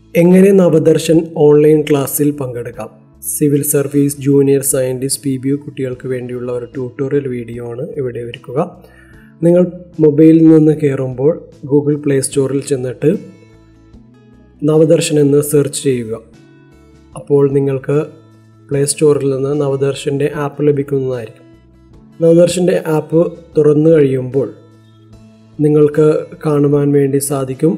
എങ്ങനെ നവദർശൻ ഓൺലൈൻ ക്ലാസ്സിൽ പങ്കെടുക്കാം civil service junior scientist P B U കുട്ടികൾക്ക് വേണ്ടിയുള്ള ഒരു ട്യൂട്ടോറിയൽ വീഡിയോ ആണ് ഇവിടെ ഒരുക്കുക നിങ്ങൾ മൊബൈലിൽ നിന്ന് കയറുമ്പോൾ ഗൂഗിൾ പ്ലേ സ്റ്റോറിൽ ചെന്നിട്ട് നവദർശൻ എന്ന് സെർച്ച് ചെയ്യുക അപ്പോൾ നിങ്ങൾക്ക് പ്ലേ സ്റ്റോറിൽ നിന്ന് നവദർശൻ്റെ ആപ്പ് ലഭിക്കുന്നതായിരിക്കും നവദർശൻ്റെ ആപ്പ് തുറന്നു കഴിയുമ്പോൾ നിങ്ങൾക്ക് കാണുവാൻ വേണ്ടി സാധിക്കും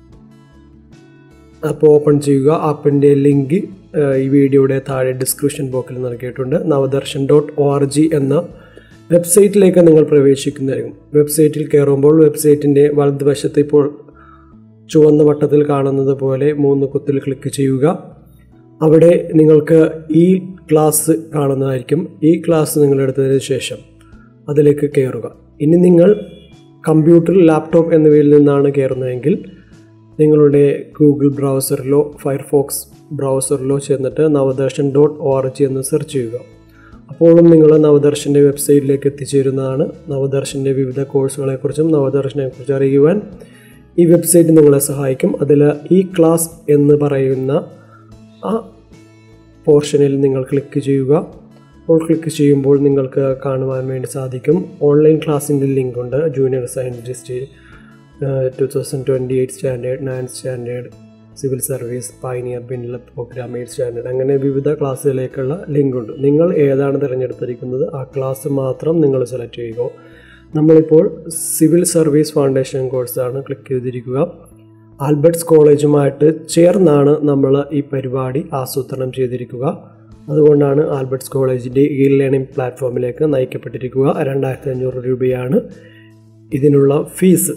ആപ്പ് ഓപ്പൺ ചെയ്യുക ആപ്പിൻ്റെ ലിങ്ക് ഈ വീഡിയോയുടെ താഴെ ഡിസ്ക്രിപ്ഷൻ ബോക്സിൽ നൽകിയിട്ടുണ്ട് Navadarshan dot O R G എന്ന വെബ്സൈറ്റിലേക്ക് നിങ്ങൾ പ്രവേശിക്കുന്നതായിരിക്കും വെബ്സൈറ്റിൽ കയറുമ്പോൾ വെബ്സൈറ്റിൻ്റെ വലതുവശത്ത് ഇപ്പോൾ ചുവന്ന വട്ടത്തിൽ കാണുന്നത് പോലെ മൂന്ന് കുത്തിൽ ക്ലിക്ക് ചെയ്യുക അവിടെ നിങ്ങൾക്ക് ഈ ക്ലാസ് കാണുന്നതായിരിക്കും ഈ ക്ലാസ് നിങ്ങൾ എടുത്തതിന് ശേഷം അതിലേക്ക് കയറുക ഇനി നിങ്ങൾ കമ്പ്യൂട്ടർ ലാപ്ടോപ്പ് എന്നിവയിൽ നിന്നാണ് കയറുന്നതെങ്കിൽ നിങ്ങളുടെ ഗൂഗിൾ ബ്രൗസറിലോ ഫയർഫോക്സ് ബ്രൗസറിലോ ചെന്നിട്ട് Navadarshan dot O R G എന്ന് സെർച്ച് ചെയ്യുക അപ്പോഴും നിങ്ങൾ നവദർശൻ്റെ വെബ്സൈറ്റിലേക്ക് എത്തിച്ചേരുന്നതാണ് നവദർശൻ്റെ വിവിധ കോഴ്സുകളെക്കുറിച്ചും നവദർശനെക്കുറിച്ചും അറിയുവാൻ ഈ വെബ്സൈറ്റ് നിങ്ങളെ സഹായിക്കും അതിൽ ഈ ക്ലാസ് എന്ന് പറയുന്ന ആ പോർഷനിൽ നിങ്ങൾ ക്ലിക്ക് ചെയ്യുക അപ്പോൾ ക്ലിക്ക് ചെയ്യുമ്പോൾ നിങ്ങൾക്ക് കാണുവാൻ വേണ്ടി സാധിക്കും ഓൺലൈൻ ക്ലാസ്സിൻ്റെ ലിങ്ക് ഉണ്ട് junior scientist two thousand twenty eight standard nine standard civil service pioneer ബിന്നില പ്രോഗ്രാം എയ്റ്റ് സ്റ്റാൻഡേർഡ് അങ്ങനെ വിവിധ ക്ലാസ്സുകളിലേക്കുള്ള ലിങ്ക് ഉണ്ട് നിങ്ങൾ ഏതാണ് തിരഞ്ഞെടുത്തിരിക്കുന്നത് ആ ക്ലാസ് മാത്രം നിങ്ങൾ സെലക്ട് ചെയ്യുക നമ്മളിപ്പോൾ സിവിൽ സർവീസ് ഫൗണ്ടേഷൻ കോഴ്സാണ് ക്ലിക്ക് ചെയ്തിരിക്കുക ആൽബർട്ട്സ് കോളേജുമായിട്ട് ചേർന്നാണ് നമ്മൾ ഈ പരിപാടി ആസൂത്രണം ചെയ്തിരിക്കുക അതുകൊണ്ടാണ് ആൽബർട്ട്സ് കോളേജിൻ്റെ ഇ ലേണിംഗ് പ്ലാറ്റ്ഫോമിലേക്ക് നയിക്കപ്പെട്ടിരിക്കുക രണ്ടായിരത്തി അഞ്ഞൂറ് രൂപയാണ് ഇതിനുള്ള ഫീസ്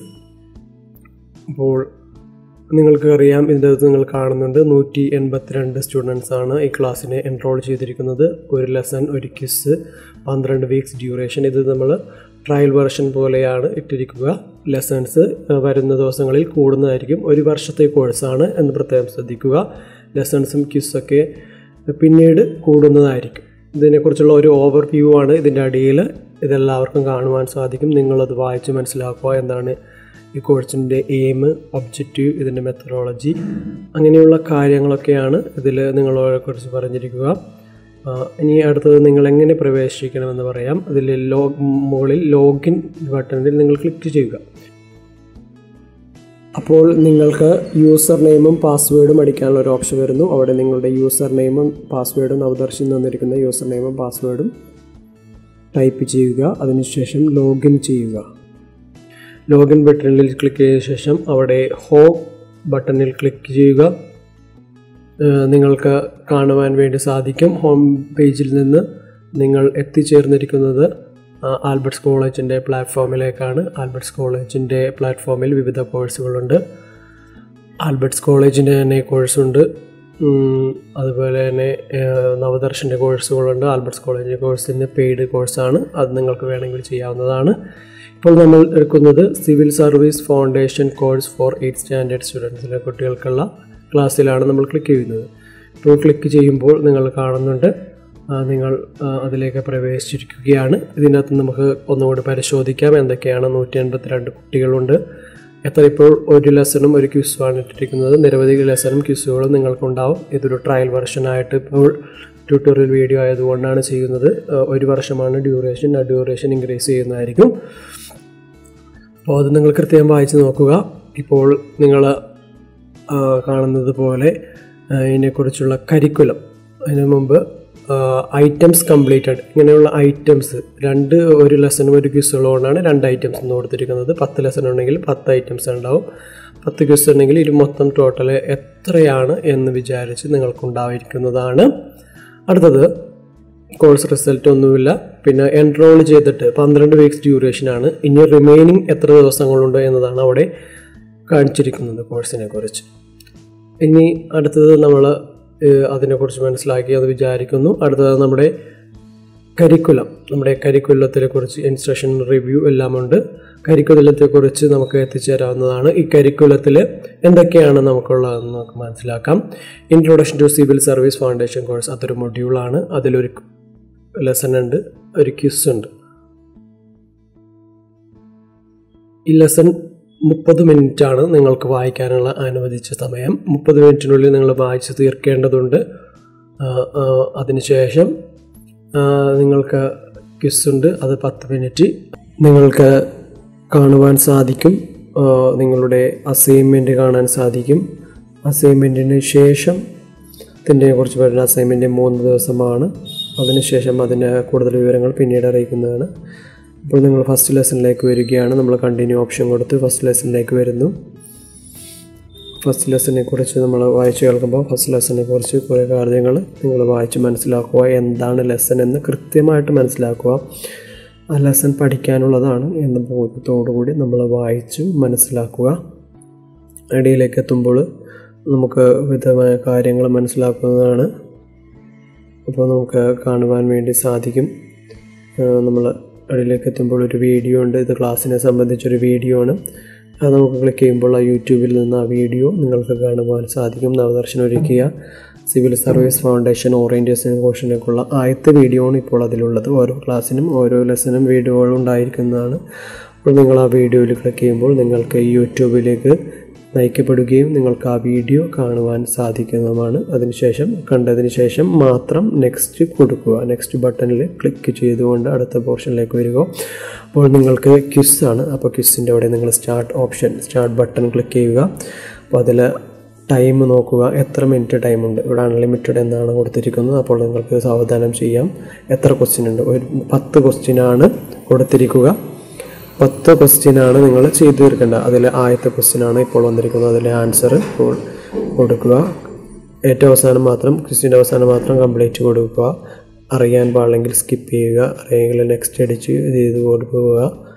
അപ്പോൾ നിങ്ങൾക്ക് അറിയാം ഇതിൻ്റെ അകത്ത് നിങ്ങൾ കാണുന്നുണ്ട് നൂറ്റി എൺപത്തിരണ്ട് സ്റ്റുഡൻസ് ആണ് ഈ ക്ലാസ്സിനെ എൻറോൾ ചെയ്തിരിക്കുന്നത് ഒരു ലെസൺ ഒരു ക്വിസ് പന്ത്രണ്ട് വീക്സ് ഡ്യൂറേഷൻ ഇത് നമ്മൾ ട്രയൽ വെർഷൻ പോലെയാണ് ഇട്ടിരിക്കുക ലെസൺസ് വരുന്ന ദിവസങ്ങളിൽ കൂടുന്നതായിരിക്കും ഒരു വർഷത്തെ കോഴ്സാണ് എന്ന് പ്രത്യേകം ശ്രദ്ധിക്കുക ലെസൺസും ക്വിസൊക്കെ പിന്നീട് കൂടുന്നതായിരിക്കും ഇതിനെക്കുറിച്ചുള്ള ഒരു ഓവർ വ്യൂ ആണ് ഇതിൻ്റെ അടിയിൽ ഇതെല്ലാവർക്കും കാണുവാൻ സാധിക്കും നിങ്ങളത് വായിച്ച് മനസ്സിലാക്കുക എന്താണ് ഈ കോഴ്സിൻ്റെ എയിം ഒബ്ജക്റ്റീവ് ഇതിൻ്റെ മെത്തഡോളജി അങ്ങനെയുള്ള കാര്യങ്ങളൊക്കെയാണ് ഇതിൽ നിങ്ങളെക്കുറിച്ച് പറഞ്ഞിരിക്കുക ഇനി അടുത്തത് നിങ്ങൾ എങ്ങനെ പ്രവേശിക്കണമെന്ന് പറയാം അതിൽ ലോ മുകളിൽ ലോഗിൻ ബട്ടണിൽ നിങ്ങൾ ക്ലിക്ക് ചെയ്യുക അപ്പോൾ നിങ്ങൾക്ക് യൂസർ നെയിമും പാസ്വേഡും അടിക്കാനുള്ള ഒരു ഓപ്ഷൻ വരുന്നു അവിടെ നിങ്ങളുടെ യൂസർ നെയിമും പാസ്വേഡും നവദർശിൽ തന്നിരിക്കുന്ന യൂസർ നെയിമും പാസ്വേഡും ടൈപ്പ് ചെയ്യുക അതിനുശേഷം ലോഗിൻ ചെയ്യുക ലോഗിൻ ബട്ടണിൽ ക്ലിക്ക് ചെയ്ത ശേഷം അവിടെ ഹോം ബട്ടണിൽ ക്ലിക്ക് ചെയ്യുക നിങ്ങൾക്ക് കാണുവാൻ വേണ്ടി സാധിക്കും ഹോം പേജിൽ നിന്ന് നിങ്ങൾ എത്തിച്ചേർന്നിരിക്കുന്നത് ആൽബർട്ട്സ് കോളേജിൻ്റെ പ്ലാറ്റ്ഫോമിലേക്കാണ് ആൽബർട്ട്സ് കോളേജിൻ്റെ പ്ലാറ്റ്ഫോമിൽ വിവിധ കോഴ്സുകളുണ്ട് ആൽബർട്ട്സ് കോളേജിൻ്റെ തന്നെ കോഴ്സുണ്ട് അതുപോലെ തന്നെ നവദർശൻ്റെ കോഴ്സുകളുണ്ട് ആൽബർട്ട്സ് കോളേജിൻ്റെ കോഴ്സിൻ്റെ പെയ്ഡ് കോഴ്സാണ് അത് നിങ്ങൾക്ക് വേണമെങ്കിൽ ചെയ്യാവുന്നതാണ് ഇപ്പോൾ നമ്മൾ എടുക്കുന്നത് civil service foundation course for eight standard സ്റ്റുഡൻസിലെ കുട്ടികൾക്കുള്ള ക്ലാസ്സിലാണ് നമ്മൾ ക്ലിക്ക് ചെയ്യുന്നത് ഇപ്പോൾ ക്ലിക്ക് ചെയ്യുമ്പോൾ നിങ്ങൾ കാണുന്നുണ്ട് നിങ്ങൾ അതിലേക്ക് പ്രവേശിച്ചിരിക്കുകയാണ് ഇതിനകത്ത് നമുക്ക് ഒന്നുകൂടി പരിശോധിക്കാം എന്തൊക്കെയാണ് നൂറ്റി എൺപത്തിരണ്ട് കുട്ടികളുണ്ട് എത്ര ഇപ്പോൾ ഒരു ലെസണും ഒരു ക്യൂസുമാണ് ഇട്ടിരിക്കുന്നത് നിരവധി ലെസണും ക്യൂസുകളും നിങ്ങൾക്കുണ്ടാവും ഇതൊരു ട്രയൽ വെർഷനായിട്ട് ഇപ്പോൾ ട്യൂട്ടോറിയൽ വീഡിയോ ആയതുകൊണ്ടാണ് ചെയ്യുന്നത് ഒരു വർഷമാണ് ഡ്യൂറേഷൻ ആ ഡ്യൂറേഷൻ ഇൻക്രീസ് ചെയ്യുന്നതായിരിക്കും അപ്പോൾ അത് നിങ്ങൾ കൃത്യം വായിച്ച് നോക്കുക ഇപ്പോൾ നിങ്ങൾ കാണുന്നത് പോലെ ഇതിനെക്കുറിച്ചുള്ള കരിക്കുലം അതിന് മുമ്പ് ഐറ്റംസ് കംപ്ലീറ്റഡ് ഇങ്ങനെയുള്ള ഐറ്റംസ് രണ്ട് ഒരു ലെസണും ഒരു ക്വിസുള്ളതുകൊണ്ടാണ് രണ്ട് ഐറ്റംസ് എന്ന് കൊടുത്തിരിക്കുന്നത് പത്ത് ലെസൺ ഉണ്ടെങ്കിൽ പത്ത് ഐറ്റംസ് ഉണ്ടാവും പത്ത് ക്വിസ് ഉണ്ടെങ്കിൽ ഇത് മൊത്തം ടോട്ടൽ എത്രയാണ് എന്ന് വിചാരിച്ച് നിങ്ങൾക്കുണ്ടായിരിക്കുന്നതാണ് അടുത്തത് കോഴ്സ് റിസൾട്ട് ഒന്നുമില്ല പിന്നെ എൻറോൾ ചെയ്തിട്ട് പന്ത്രണ്ട് വീക്സ് ഡ്യൂറേഷനാണ് ഇനി റിമൈനിങ് എത്ര ദിവസങ്ങളുണ്ട് എന്നതാണ് അവിടെ കാണിച്ചിരിക്കുന്നത് കോഴ്സിനെ കുറിച്ച് ഇനി അടുത്തത് നമ്മൾ അതിനെക്കുറിച്ച് മനസ്സിലാക്കി അത് വിചാരിക്കുന്നു അടുത്തത് നമ്മുടെ കരിക്കുലം നമ്മുടെ കരിക്കുലത്തിനെ കുറിച്ച് ഇൻസ്ട്രക്ഷൻ റിവ്യൂ എല്ലാം ഉണ്ട് കരിക്കുലത്തെക്കുറിച്ച് നമുക്ക് എത്തിച്ചേരാവുന്നതാണ് ഈ കരിക്കുലത്തിൽ എന്തൊക്കെയാണ് നമുക്കുള്ളതെന്ന് നമുക്ക് മനസ്സിലാക്കാം introduction to civil service foundation course അതൊരു മൊഡ്യൂളാണ് അതിലൊരു ലെസൺ ഉണ്ട് ഒരു ക്വിസ് ഉണ്ട് ഈ ലെസൺ മുപ്പത് മിനിറ്റാണ് നിങ്ങൾക്ക് വായിക്കാനുള്ള അനുവദിച്ച സമയം മുപ്പത് മിനിറ്റിനുള്ളിൽ നിങ്ങൾ വായിച്ച് തീർക്കേണ്ടതുണ്ട് ആ, ആ, അതിനുശേഷം ആ, നിങ്ങൾക്ക് ക്വിസുണ്ട് അത് പത്ത് മിനിറ്റ് നിങ്ങൾക്ക് കാണുവാൻ സാധിക്കും ആ, നിങ്ങളുടെ അസൈൻമെൻറ്റ് കാണാൻ സാധിക്കും അസൈൻമെൻറ്റിന് ശേഷം ഇതിനെ കുറിച്ച് പറയുന്ന അസൈൻമെൻറ്റ് മൂന്ന് ദിവസമാണ് അതിനുശേഷം അതിൻ്റെ കൂടുതൽ വിവരങ്ങൾ പിന്നീട് അറിയിക്കുന്നതാണ് ഇപ്പോൾ നിങ്ങൾ ഫസ്റ്റ് ലെസണിലേക്ക് വരികയാണ് നമ്മൾ കണ്ടിന്യൂ ഓപ്ഷൻ കൊടുത്ത് ഫസ്റ്റ് ലെസണിലേക്ക് വരുന്നു ഫസ്റ്റ് ലെസണിനെ കുറിച്ച് നമ്മൾ വായിച്ച് കേൾക്കുമ്പോൾ ഫസ്റ്റ് ലെസണിനെ കുറിച്ച് കുറേ കാര്യങ്ങൾ നിങ്ങൾ വായിച്ച് മനസ്സിലാക്കുക എന്താണ് ലെസൺ എന്ന് കൃത്യമായിട്ട് മനസ്സിലാക്കുക ആ ലെസൺ പഠിക്കാനുള്ളതാണ് എന്ന ബോധ്യത്തോടുകൂടി നമ്മൾ വായിച്ച് മനസ്സിലാക്കുക ഇടയിലേക്ക് എത്തുമ്പോൾ നമുക്ക് വിധമായ കാര്യങ്ങൾ മനസ്സിലാക്കുന്നതാണ് അപ്പോൾ നമുക്ക് കാണുവാൻ വേണ്ടി സാധിക്കും നമ്മൾ ഇടയിലേക്ക് എത്തുമ്പോൾ ഒരു വീഡിയോ ഉണ്ട് ഇത് ക്ലാസ്സിനെ സംബന്ധിച്ചൊരു വീഡിയോ ആണ് അത് നമുക്ക് ക്ലിക്ക് ചെയ്യുമ്പോൾ ആ യൂട്യൂബിൽ നിന്ന് ആ വീഡിയോ നിങ്ങൾക്ക് കാണുവാൻ സാധിക്കും നവദർശനം ഒരുക്കിയ സിവിൽ സർവീസ് ഫൗണ്ടേഷൻ ഓറിയൻറ്റേഷൻ കോഴ്സിനേക്കുള്ള ആദ്യത്തെ വീഡിയോ ആണ് ഇപ്പോൾ അതിലുള്ളത് ഓരോ ക്ലാസ്സിനും ഓരോ ലെസനും വീഡിയോകൾ ഉണ്ടായിരിക്കുന്നതാണ് അപ്പോൾ നിങ്ങൾ ആ വീഡിയോയിൽ ക്ലിക്ക് ചെയ്യുമ്പോൾ നിങ്ങൾക്ക് യൂട്യൂബിലേക്ക് നയിക്കപ്പെടുകയും നിങ്ങൾക്ക് ആ വീഡിയോ കാണുവാൻ സാധിക്കുന്നതുമാണ് അതിനുശേഷം കണ്ടതിന് ശേഷം മാത്രം നെക്സ്റ്റ് കൊടുക്കുക നെക്സ്റ്റ് ബട്ടണിൽ ക്ലിക്ക് ചെയ്തുകൊണ്ട് അടുത്ത പോർഷനിലേക്ക് വരിക അപ്പോൾ നിങ്ങൾക്ക് ക്വിസ്സാണ് അപ്പോൾ ക്വിസ്സിൻ്റെ അവിടെ നിങ്ങൾ start option start button click ചെയ്യുക അപ്പോൾ അതിൽ ടൈം നോക്കുക എത്ര മിനിറ്റ് ടൈമുണ്ട് ഇവിടെ അൺലിമിറ്റഡ് എന്നാണ് കൊടുത്തിരിക്കുന്നത് അപ്പോൾ നിങ്ങൾക്ക് സാവധാനം ചെയ്യാം എത്ര ക്വസ്റ്റ്യൻ ഉണ്ട് ഒരു പത്ത് ക്വസ്റ്റ്യനാണ് കൊടുത്തിരിക്കുക പത്ത് ക്വസ്റ്റ്യനാണ് നിങ്ങൾ ചെയ്തു തീർക്കേണ്ടത് അതിൽ ആദ്യത്തെ ക്വസ്റ്റ്യനാണ് ഇപ്പോൾ വന്നിരിക്കുന്നത് അതിലെ ആൻസർ ഇപ്പോൾ കൊടുക്കുക ഏറ്റവും അവസാനം മാത്രം ക്വസ്റ്റ്യൻ്റെ അവസാനം മാത്രം കംപ്ലീറ്റ് കൊടുക്കുക അറിയാൻ പാടില്ലെങ്കിൽ സ്കിപ്പ് ചെയ്യുക അറിയെങ്കിൽ നെക്സ്റ്റ് അടിച്ച് ഇത് ചെയ്ത് കൊടുക്കുക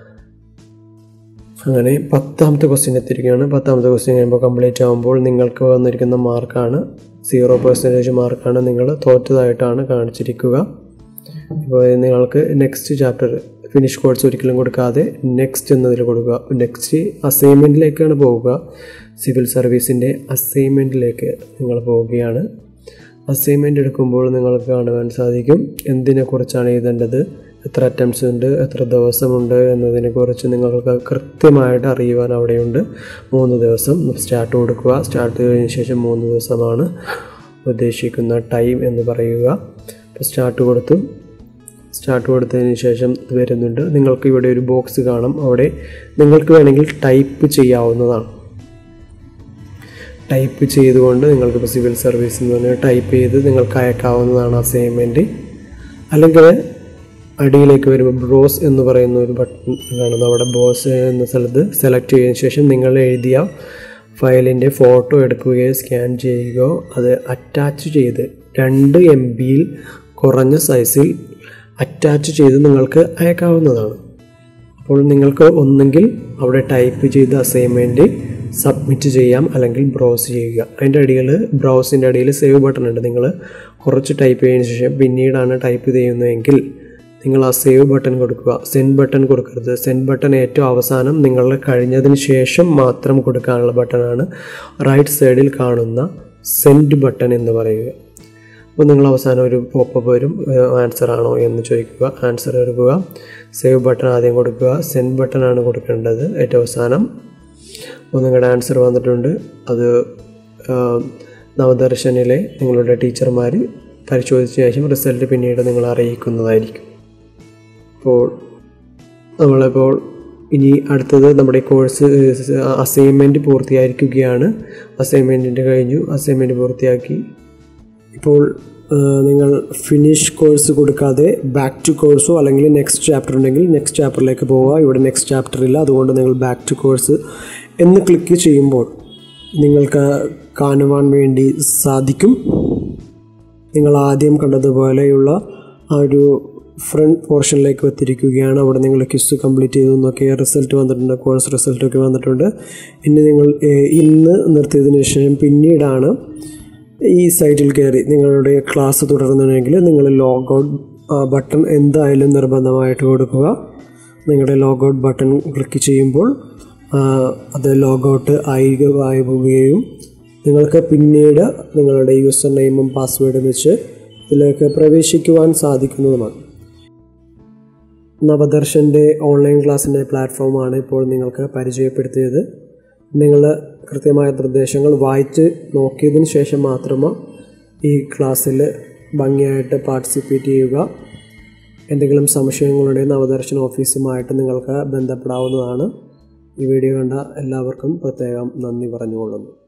അങ്ങനെ പത്താമത്തെ ക്വസ്റ്റ്യൻ എത്തിയിരിക്കുകയാണ് പത്താമത്തെ ക്വസ്റ്റ്യൻ കഴിയുമ്പോൾ കംപ്ലീറ്റ് ആകുമ്പോൾ നിങ്ങൾക്ക് വന്നിരിക്കുന്ന മാർക്കാണ് സീറോ പെർസെൻറ്റേജ് മാർക്കാണ് നിങ്ങൾ തോറ്റതായിട്ടാണ് കാണിച്ചിരിക്കുക ഇപ്പോൾ നിങ്ങൾക്ക് നെക്സ്റ്റ് ചാപ്റ്റർ ഫിനിഷ് കോഴ്സ് ഒരിക്കലും കൊടുക്കാതെ നെക്സ്റ്റ് എന്നതിൽ കൊടുക്കുക നെക്സ്റ്റ് അസൈൻമെൻറ്റിലേക്കാണ് പോവുക സിവിൽ സർവീസിൻ്റെ അസൈൻമെൻറ്റിലേക്ക് നിങ്ങൾ പോവുകയാണ് അസൈൻമെൻ്റ് എടുക്കുമ്പോൾ നിങ്ങൾക്ക് കാണുവാൻ സാധിക്കും എന്തിനെക്കുറിച്ചാണ് എഴുതേണ്ടത് എത്ര അറ്റംപ്റ്റ്സ് ഉണ്ട് എത്ര ദിവസമുണ്ട് എന്നതിനെക്കുറിച്ച് നിങ്ങൾക്ക് കൃത്യമായിട്ട് അറിയുവാൻ അവിടെയുണ്ട് മൂന്ന് ദിവസം സ്റ്റാർട്ട് കൊടുക്കുക സ്റ്റാർട്ട് കഴിഞ്ഞ ശേഷം മൂന്ന് ദിവസമാണ് ഉദ്ദേശിക്കുന്ന ടൈം എന്ന് പറയുക അപ്പോൾ സ്റ്റാർട്ട് കൊടുത്തു സ്റ്റാർട്ട് കൊടുത്തതിന് ശേഷം ഇത് വരുന്നുണ്ട് നിങ്ങൾക്ക് ഇവിടെ ഒരു ബോക്സ് കാണാം അവിടെ നിങ്ങൾക്ക് വേണമെങ്കിൽ ടൈപ്പ് ചെയ്യാവുന്നതാണ് ടൈപ്പ് ചെയ്തുകൊണ്ട് നിങ്ങൾക്ക് ഇപ്പോൾ സിവിൽ സർവീസ് എന്ന് പറഞ്ഞാൽ ടൈപ്പ് ചെയ്ത് നിങ്ങൾക്ക് അയക്കാവുന്നതാണ് അസൈൻമെൻറ്റ് അല്ലെങ്കിൽ അടിയിലേക്ക് വരുമ്പോൾ ബ്രോസ് എന്ന് പറയുന്ന ഒരു ബട്ടൺ കാണുന്നു അവിടെ ബോസ് എന്ന സ്ഥലത്ത് സെലക്ട് ചെയ്തതിന് ശേഷം നിങ്ങൾ എഴുതിയ ഫയലിൻ്റെ ഫോട്ടോ എടുക്കുകയോ സ്കാൻ ചെയ്യുകയോ അത് അറ്റാച്ച് ചെയ്ത് രണ്ട് എം ബിയിൽ കുറഞ്ഞ സൈസിൽ അറ്റാച്ച് ചെയ്ത് നിങ്ങൾക്ക് അയക്കാവുന്നതാണ് അപ്പോൾ നിങ്ങൾക്ക് ഒന്നെങ്കിൽ അവിടെ ടൈപ്പ് ചെയ്ത അസൈൻമെൻറ്റ് സബ്മിറ്റ് ചെയ്യാം അല്ലെങ്കിൽ ബ്രൗസ് ചെയ്യുക അതിൻ്റെ അടിയിൽ ബ്രൗസിൻ്റെ അടിയിൽ സേവ് ബട്ടൺ ഉണ്ട് നിങ്ങൾ കുറച്ച് ടൈപ്പ് ചെയ്തതിന് ശേഷം പിന്നീടാണ് ടൈപ്പ് ചെയ്യുന്നതെങ്കിൽ നിങ്ങൾ ആ സേവ് ബട്ടൺ കൊടുക്കുക സെൻഡ് ബട്ടൺ കൊടുക്കരുത് സെൻഡ് ബട്ടൺ ഏറ്റവും അവസാനം നിങ്ങൾ കഴിഞ്ഞതിന് ശേഷം മാത്രം കൊടുക്കാനുള്ള ബട്ടണാണ് റൈറ്റ് സൈഡിൽ കാണുന്ന സെൻഡ് ബട്ടൺ എന്ന് പറയുക അപ്പോൾ നിങ്ങൾ അവസാനം ഒരു പോപ്പപ്പ് വരും ആൻസർ ആണോ എന്ന് ചോദിക്കുക ആൻസർ എടുക്കുക സേവ് ബട്ടൺ ആദ്യം കൊടുക്കുക സെൻഡ് ബട്ടൺ ആണ് കൊടുക്കേണ്ടത് ഏറ്റവും അവസാനം അപ്പോൾ നിങ്ങളുടെ ആൻസർ വന്നിട്ടുണ്ട് അത് ആ, നവദർശനിലെ നിങ്ങളുടെ ടീച്ചർമാർ പരിശോധിച്ച ശേഷം റിസൾട്ട് പിന്നീട് നിങ്ങൾ അറിയിക്കുന്നതായിരിക്കും അപ്പോൾ നമ്മളിപ്പോൾ ഇനി അടുത്തത് നമ്മുടെ കോഴ്സ് അസൈൻമെൻറ്റ് പൂർത്തിയായിരിക്കുകയാണ് അസൈൻമെൻറ്റിൻ്റെ കഴിഞ്ഞു അസൈൻമെൻറ്റ് പൂർത്തിയാക്കി ഇപ്പോൾ ആ, നിങ്ങൾ ഫിനിഷ് കോഴ്സ് കൊടുക്കാതെ ബാക്ക് ടു കോഴ്സോ അല്ലെങ്കിൽ നെക്സ്റ്റ് ചാപ്റ്റർ ഉണ്ടെങ്കിൽ നെക്സ്റ്റ് ചാപ്റ്ററിലേക്ക് പോവുക ഇവിടെ നെക്സ്റ്റ് ചാപ്റ്റർ ഇല്ല അതുകൊണ്ട് നിങ്ങൾ ബാക്ക് ടു കോഴ്സ് എന്ന് ക്ലിക്ക് ചെയ്യുമ്പോൾ നിങ്ങൾക്ക് കാണുവാൻ വേണ്ടി സാധിക്കും നിങ്ങൾ ആദ്യം കണ്ടതുപോലെയുള്ള ആ ഒരു ഫ്രണ്ട് പോർഷനിലേക്ക് എത്തിയിരിക്കുകയാണ് അവിടെ നിങ്ങൾ ക്വിസ് കംപ്ലീറ്റ് ചെയ്തു എന്നൊക്കെ റിസൾട്ട് വന്നിട്ടുണ്ട് കോഴ്സ് റിസൾട്ടൊക്കെ വന്നിട്ടുണ്ട് ഇനി നിങ്ങൾ ഏഹ്, ഇന്ന് നിർത്തിയതിന് ശേഷം പിന്നീടാണ് ഈ സൈറ്റിൽ കയറി നിങ്ങളുടെ ക്ലാസ് തുടരുന്നുണ്ടെങ്കിൽ നിങ്ങൾ ലോഗ് ഔട്ട് ബട്ടൺ എന്തായാലും നിർബന്ധമായിട്ട് കൊടുക്കുക നിങ്ങളുടെ ലോഗ് ഔട്ട് ബട്ടൺ ക്ലിക്ക് ചെയ്യുമ്പോൾ ആ, അത് ലോഗ് ഔട്ട് ആയി ആയി പോവുകയും നിങ്ങൾക്ക് പിന്നീട് നിങ്ങളുടെ യൂസർ നെയിമും പാസ്വേഡും വെച്ച് ഇതിലേക്ക് പ്രവേശിക്കുവാൻ സാധിക്കുന്നതുമാണ് നവദർശൻ്റെ ഓൺലൈൻ ക്ലാസ്സിൻ്റെ പ്ലാറ്റ്ഫോമാണ് ഇപ്പോൾ നിങ്ങൾക്ക് പരിചയപ്പെടുത്തിയത് നിങ്ങൾ കൃത്യമായ നിർദ്ദേശങ്ങൾ വായിച്ച് നോക്കിയതിന് ശേഷം മാത്രമേ ഈ ക്ലാസ്സിൽ ഭംഗിയായിട്ട് പാർട്ടിസിപ്പേറ്റ് ചെയ്യുക എന്തെങ്കിലും സംശയങ്ങളുണ്ടെങ്കിൽ നവദർശൻ ഓഫീസുമായിട്ട് നിങ്ങൾക്ക് ബന്ധപ്പെടാവുന്നതാണ് ഈ വീഡിയോ കണ്ട എല്ലാവർക്കും പ്രത്യേകം നന്ദി പറഞ്ഞുകൊള്ളുന്നു